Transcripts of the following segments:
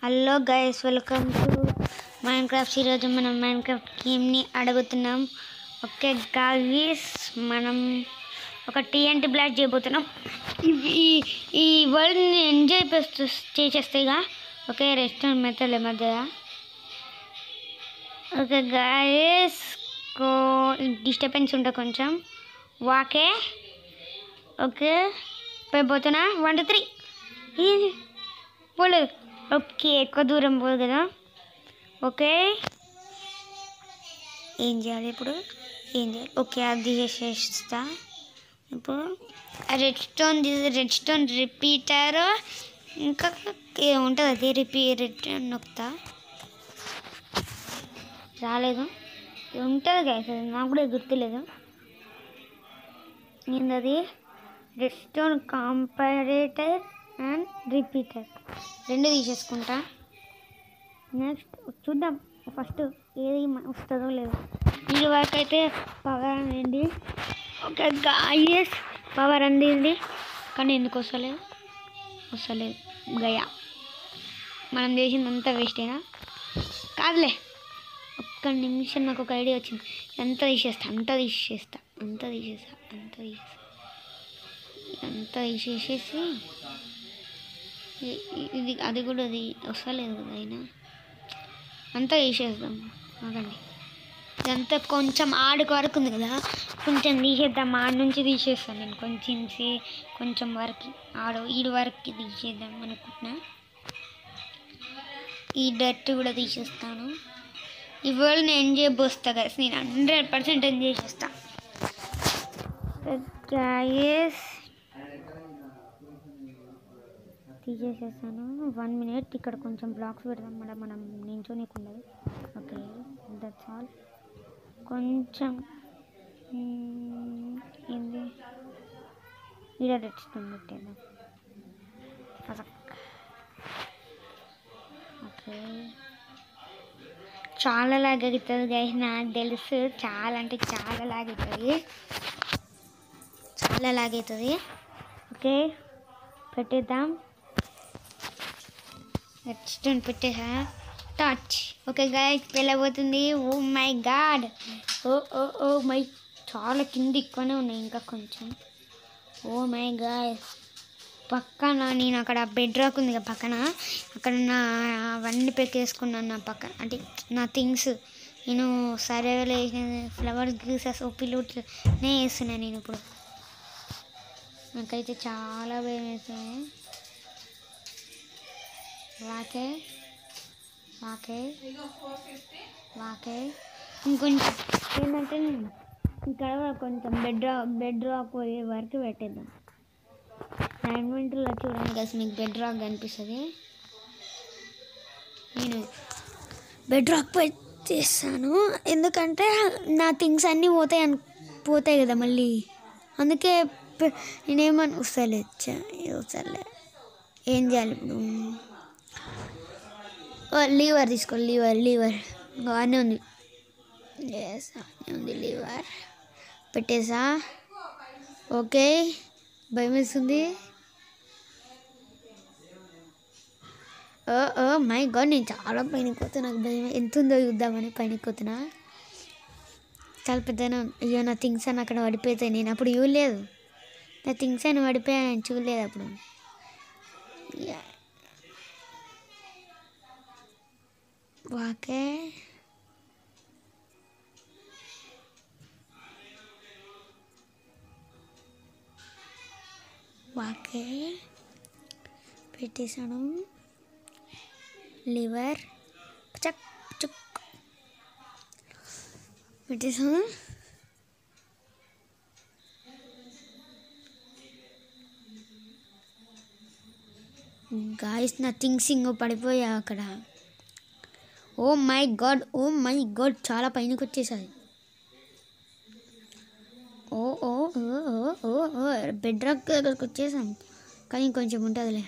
Hello guys welcome to Minecraft ఈరోజు మనం mind craft గేమ్ని అడుగుతున్నాం ఓకే గాయస్ మనం ఒక టీఎన్టీ బ్లాక్ చేయబోతున్నాం ఇవి ఈ- ఈ వరల్డ్ని ఎంజాయ్ చేసేస్తాయిగా ఓకే రెస్టారెంట్ మెథడ్ మధ్య ఓకే గాయస్ కో డిస్టర్బెన్స్ ఉంటుంది కొంచెం వాకే ఓకే పోయిపోతున్నా వన్ టూ త్రీ పోలేదు ఓకే ఎక్కువ దూరం పోదు కదా ఓకే ఏం చేయాలి ఇప్పుడు ఏం చేయాలి ఓకే అది చేసేస్తా ఇప్పుడు redstone redstone repeater ఇంకా ఉంటుంది అది రిపీ రిటర్న్ నొక్కుతా రాలేదు ఉంటుంది కదా నాకు కూడా గుర్తులేదు ఏంది అది redstone comparator and repeater రెండు తీసేసుకుంటా నెక్స్ట్ చూద్దాం ఫస్ట్ ఏది మ- వస్తుందో లేదో ఈ వరకు అయితే పవర్ అనేది ఒక గాయస్ పవర్ అందింది కానీ ఎందుకు వస్తలేదు వస్తలేదు గయా మనం చేసిందంతా వేస్టేనా కాదులే ఒక్క నిమిషం నాకు ఒక ఐడియా వచ్చింది ఎంత తీసేస్తా అంత తీసేస్తా అంత తీసేస్తా అంత తీసేస్తా అంతా తీసేసేసి ఇ- ఇ- ఇది అది కూడా అది వస్తలేదు కదా అయినా అంతా తీసేద్దాం ఆగండి ఇదంతా కొంచెం ఆడుకు వరకు ఉంది కదా కొంచెం తీసేద్దాం ఆడ నుంచి తీసేస్తాను నేను కొంచెం సే- కొంచెం వరకు ఆడు ఈడు వరకు తీసేద్దాం అనుకుంటున్నా ఈ డర్ట్ కూడా తీసేస్తాను ఈ వరల్డ్ నేను ఎంజాయ్ పోస్తా కదా నేను హండ్రెడ్ పర్సెంట్ ఎంజాయ్ చేస్తా గాయస్ తీసేసేసాను వన్ మినిట్ ఇక్కడ కొంచెం బ్లాక్స్ పెడదాం మేడం మనం నించోనీకుండదు ఓకే దట్స్ ఆల్ కొంచెం మ్మ్, ఏంది ఈడ రెడ్స్టోన్ పెట్టేద్దాం ఫసక్. ఓకే చాలా లాగ్ అవుతుంది గైస్ నాకు తెలుసు చాలా అంటే చాలా లాగ్ అవుతుంది చాలా లాగ్ అవుతుంది ఓకే పెట్టేద్దాం నెక్స్ట్ పెట్టేసా టచ్ ఓకే గాయస్ వెళ్ళబోతుంది oh my God oh oh oh my చాలా కింద ఎక్కువనే ఉన్నాయి ఇంకా కొంచెం ఓ మై గాయస్ పక్కన నేను అక్కడ బెడ్ రాక్ ఉంది కదా పక్కన అక్కడ నా అవన్నీ పెట్టేసుకున్నాను నా పక్కన అంటే నా థింగ్స్ నేను సరేలో వేసిన ఫ్లవర్స్ గీసెస్ పిల్లనే వేస్తున్నాను నేను ఇప్పుడు నాకైతే చాలా భయం వేస్తుంది వాకే వాకే వాకే ఇంకొంచెం ఏంటంటే ఇక్కడ కూడా కొంచెం బెడ్ రా బెడ్ రాక్ పోయే వరకు పెట్టేద్దాం నైన్ మినిట్లో చూడండి కలిసి మీకు బెడ్ రాక్ కనిపిస్తుంది నేను బెడ్ రాక్ పెట్టేస్తాను ఎందుకంటే నా థింగ్స్ అన్నీ పోతాయి అను పోతాయి కదా మళ్ళీ అందుకే పె- నేనేమని వస్తలే వస్తలే ఏం చేయాలి ఇప్పుడు ఓ, లీవర్ తీసుకో లీవర్ లీవర్ ఇంకో అన్నీ ఉంది ఎస్ అన్నీ ఉంది లీవర్ పెట్టేసా ఓకే భయం వేస్తుంది ఓ ఓ మై గాడ్ నేను చాలా పైనకి పోతున్నా నాకు భయం ఎంత ఉందో చూద్దామని పైనకి పోతున్నా చాలా పెద్దగా ఉంది. అయ్యో నా థింగ్స్ అని అక్కడ పడిపోతాయి నేను అప్పుడు చూడలేదు నా థింగ్స్ అని పడిపోయాను చూడలేదు అప్పుడు యా. వాకే వాకే పెట్టేశాను లివర్ చక్ చుక్ పెట్టేసాను గాయస్ నా థింగ్స్ ఇంకో పడిపోయా అక్కడ oh my God oh my God చాలా పైనకి వచ్చేసాయి ఓ ఓ ఓ ఓ ఓ ఓ బెడ్ రాక్ దగ్గరకు వచ్చేసాం కానీ కొంచెం ఉంటుందిలే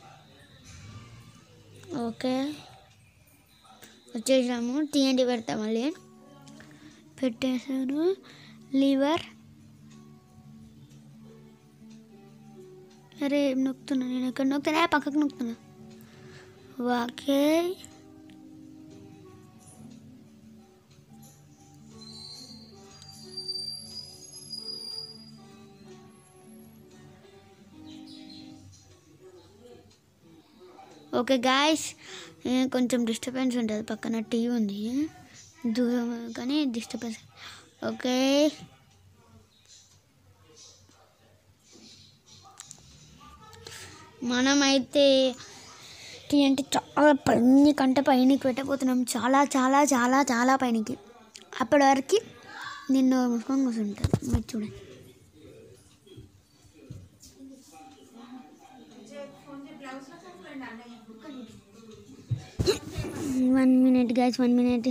ఓకే వచ్చేసాము టీఎన్టీ పెడతా మళ్ళీ పెట్టేసాను లివర్ అరే ఏం నొక్కుతున్నా నేను ఎక్కడ నొక్కుతున్నా ఏ, పక్కకు నొక్కుతున్నా ఓకే ఓకే గాయస్ కొంచెం డిస్టర్బెన్స్ ఉంటుంది పక్కన టీవీ ఉంది దూరం కానీ డిస్టర్బెన్స్ ఓకే మనమైతే టీ అంటే చాలా పైన కంటే పైనకి పెట్టబోతున్నాం చాలా చాలా చాలా చాలా పైనకి అప్పటి వరకు నిన్ను ముసుకొని కూర్చుంటుంది మీరు చూడండి one minute guys one minute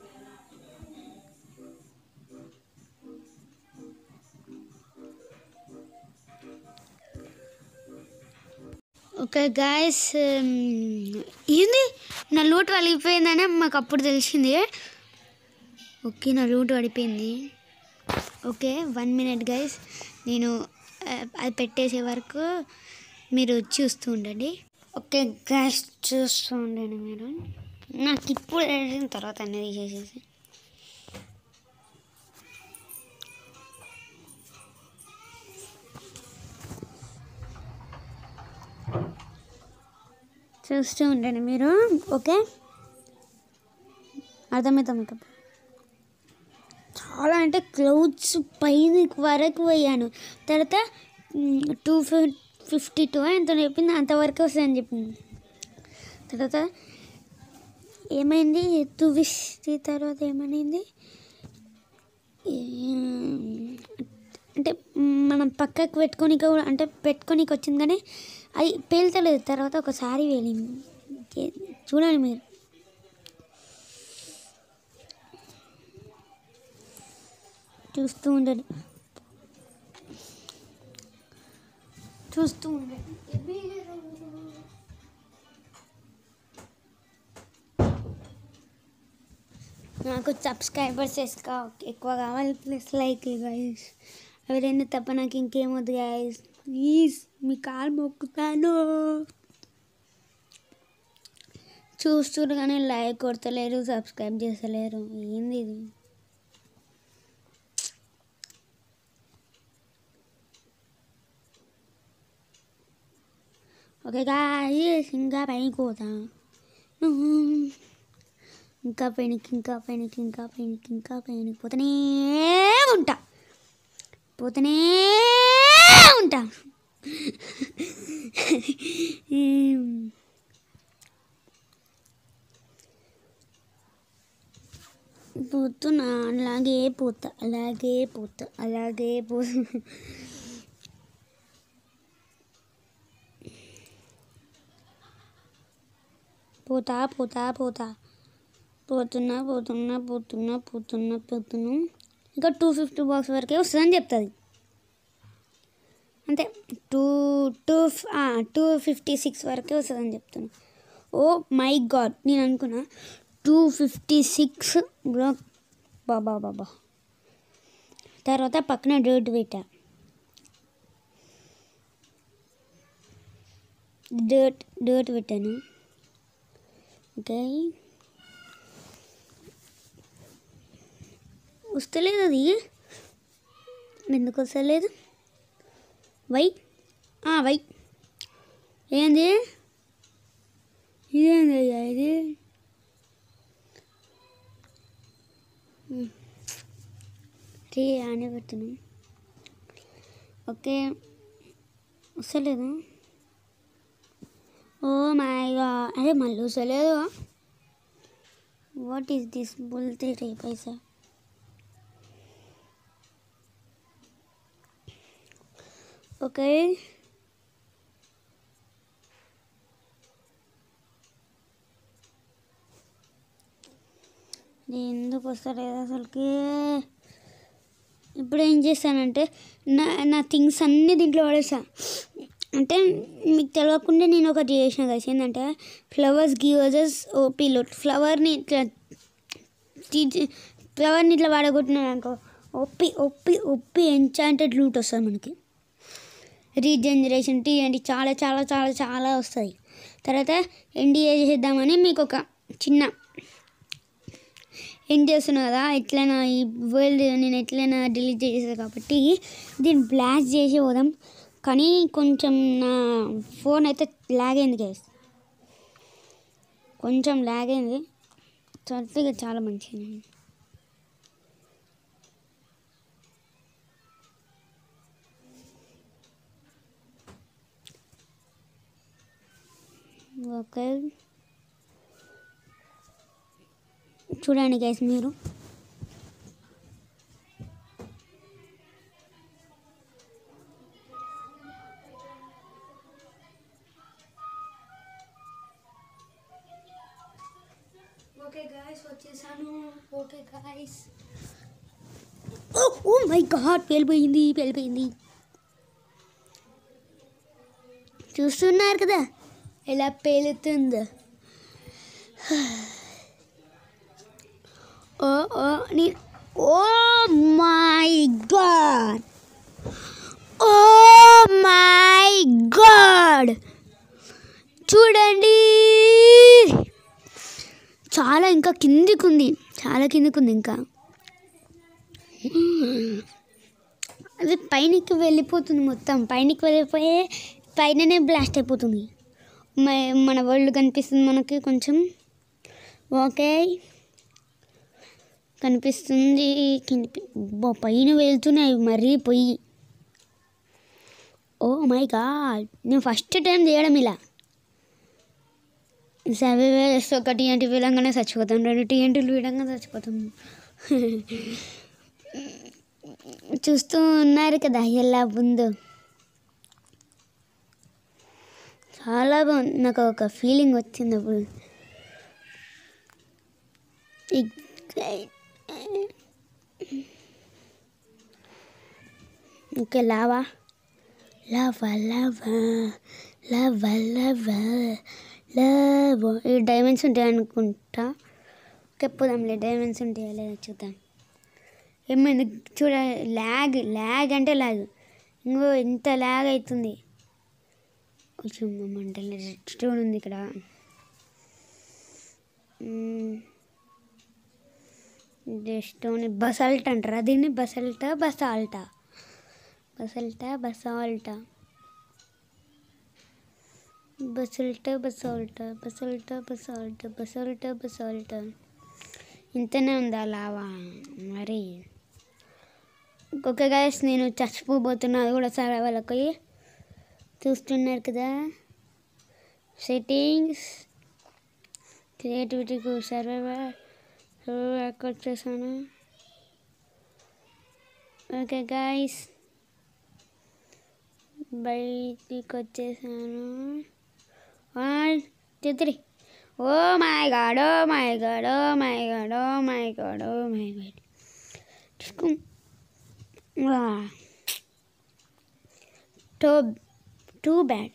okay guys ఏంది నా లూట్ వలిగిపోయిందని మాకు అప్పుడు తెలిసింది ఓకే నా లూట్ పడిపోయింది ఓకే వన్ మినిట్ గైస్ నేను ఆ, అది పెట్టేసే వరకు మీరు చూస్తూ ఉండండి ఓకే గ్యాస్ చూస్తూ ఉండండి మీరు నాకు ఇప్పుడు వేసిన తర్వాత అన్నీ తీసేసేసి చూస్తూ ఉండండి మీరు ఓకే అర్థమవుతాం మీకు చాలా అంటే క్లౌడ్స్ పైన వరకు పోయాను తర్వాత టూ ఫిఫ్టీ టూ ఎంత చెప్పింది అంతవరకు వస్తుందని చెప్పింది తర్వాత ఏమైంది టూ ఫిఫ్టీ తర్వాత ఏమైంది ఏ- అంటే మనం పక్కకు పెట్టుకొని కూడా అంటే పెట్టుకోనికి వచ్చింది కానీ అది పేలుతలేదు తర్వాత ఒకసారి వేలింది ఏ- చూడండి మీరు చూస్తూ ఉండండి చూస్తూ ఉండండి నాకు సబ్స్క్రైబర్స్ ఎక్కువ ఎక్కువ కావాలి ప్లస్ లైక్ గైస్ ఎవరైనా తప్ప నాకు ఇంకేమొద్దు గైస్ ప్లీజ్ మీ కాలు మొక్కుతాను చూస్తున్నారు కానీ లైక్ కొడతలేరు సబ్స్క్రైబ్ చేస్తలేరు ఏంది ఇది ఓకే గాయస్ ఇంకా పైకి పోతా ఇంకా పైనకి ఇంకా పైనకి ఇంకా పైనకి ఇంకా పైనకి పోతూనే ఉంటా పోతూనే ఉంటా పోతున్నా అలాగే పోతా అలాగే పోతా అలాగే పోతా పోతా పోతా పోతా పోతున్నా పోతున్నా పోతున్నా పోతున్నా పోతున్నా ఇంకా టూ ఫిఫ్టీ బాక్స్ వరకే వస్తుందని చెప్తుంది అంతే two two two fifty six వరకే వస్తుందని చెప్తున్నా ఓ మై గాడ్ నేను అనుకున్నా టూ ఫిఫ్టీ సిక్స్ బాబా బాబా తర్వాత పక్కన డేట్ పెట్టా డేట్ డేట్ పెట్టాను ఓకే వస్తలేదు అది ఎందుకు వస్తలేదు వై ఆ, వై ఏంది ఇదేంది అయ్యా ఇది టీ ఆనే పెడుతున్నాం ఓకే వస్తలేదు ఓ మై గా అరే మళ్ళీ వస్తలేదు what is this bull three paisa okay ఇది ఎందుకు వస్తలేదు అసలుకి ఇప్పుడు ఏం చేస్తానంటే నా నా థింగ్స్ అన్నీ దీంట్లో పడేసా అంటే మీకు తెలియకుండా నేను ఒకటి చేసిన కదా ఏంటంటే ఫ్లవర్స్ గివర్జెస్ ఓపీలో ఫ్లవర్ని ఇట్లా తీసి- ఫ్లవర్ని ఇట్లా వాడగొట్టినాను అనుకో ఒప్పి ఒప్పి ఒప్పి ఎంచాంటెడ్ లూట్ వస్తుంది మనకి రీజనరేషన్ టీ అంటే చాలా చాలా చాలా చాలా వస్తుంది తర్వాత ఎన్డీఏ చేద్దామని మీకు ఒక చిన్న ఏం చేస్తున్నా కదా ఎట్లైనా ఈ వరల్డ్ నేను ఎట్లైనా డిలీట్ చేసేది కాబట్టి దీన్ని బ్లాస్ట్ చేసి పోదాం కానీ కొంచెం నా ఫోన్ అయితే లాగ్ అయింది గైస్ కొంచెం లాగ్ అయింది చర్చగా చాలా మంచిది ఓకే చూడండి గైస్ మీరు ఓకే గాయస్ వచ్చేసాను okay guys oh oh my God పేలిపోయింది పేలిపోయింది చూస్తున్నారు కదా ఎలా పేలుతుందో ఓ ఓ నీ oh my God oh my God చూడండి చాలా ఇంకా కిందికి ఉంది చాలా కిందికి ఉంది ఇంకా అది పైనకి వెళ్ళిపోతుంది మొత్తం పైనకి వెళ్ళిపోయి పైననే బ్లాస్ట్ అయిపోతుంది మ- మన వరల్డ్ కనిపిస్తుంది మనకి కొంచెం ఓకే కనిపిస్తుంది కింది బా, పైన వెళ్తున్నాయి మరీ పొయ్యి ఓ మై గాడ్ నేను ఫస్ట్ టైం చేయడం ఇలా సర్వే వేస్తే ఒక టీఎన్టీ వీలంగానే చచ్చిపోతాం రెండు టీఎన్టీలు వీడంగా చచ్చిపోతాం చూస్తూ ఉన్నారు కదా ఎలా ఉందో చాలా బాగుంది నాకు ఒక ఫీలింగ్ వచ్చింది అప్పుడు okay lava lava lava lava lava lava ఈ డైమండ్స్ ఉంటాయి అనుకుంటా ఓకే పోదాంలే డైమండ్స్ ఉంటాయా లేదా చూద్దాం ఏమైంది చూడ ల్యాగ్ ల్యాగ్ అంటే ల్యాగ్ ఇంకో ఎంత ల్యాగ్ అవుతుంది కొంచెం మంటలు రెడ్ స్టోన్ ఉంది ఇక్కడ స్టోన్ బసల్ట్ అంటారా దీన్ని బసల్టా బసాల్టా బసల్టా బసాల్టా బసల్టా బసాల్టా బసల్టా బసాల్టా బసల్టా బసాల్టా ఇంతనే ఉందా లావా మరి ఇంకొక గైస్ నేను చచ్చిపోబోతున్నా అది కూడా సరే వాళ్ళకి చూస్తున్నారు కదా సెట్టింగ్స్ క్రియేటివిటీకి సర్వైవర్ సర్వైవర్ వచ్చేసాను ఓకే గాయస్ బయటికి వచ్చేసాను one two three oh my God oh my God oh my God oh my God oh my God too too bad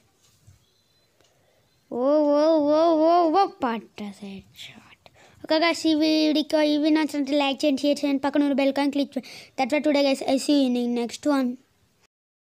oh oh oh oh oh పట్ట set shot ఒక guys ఈ వీడికి ఇవి నచ్చినట్టు like చేయండి share చేయండి పక్కన bell icon click that today guys I see in next one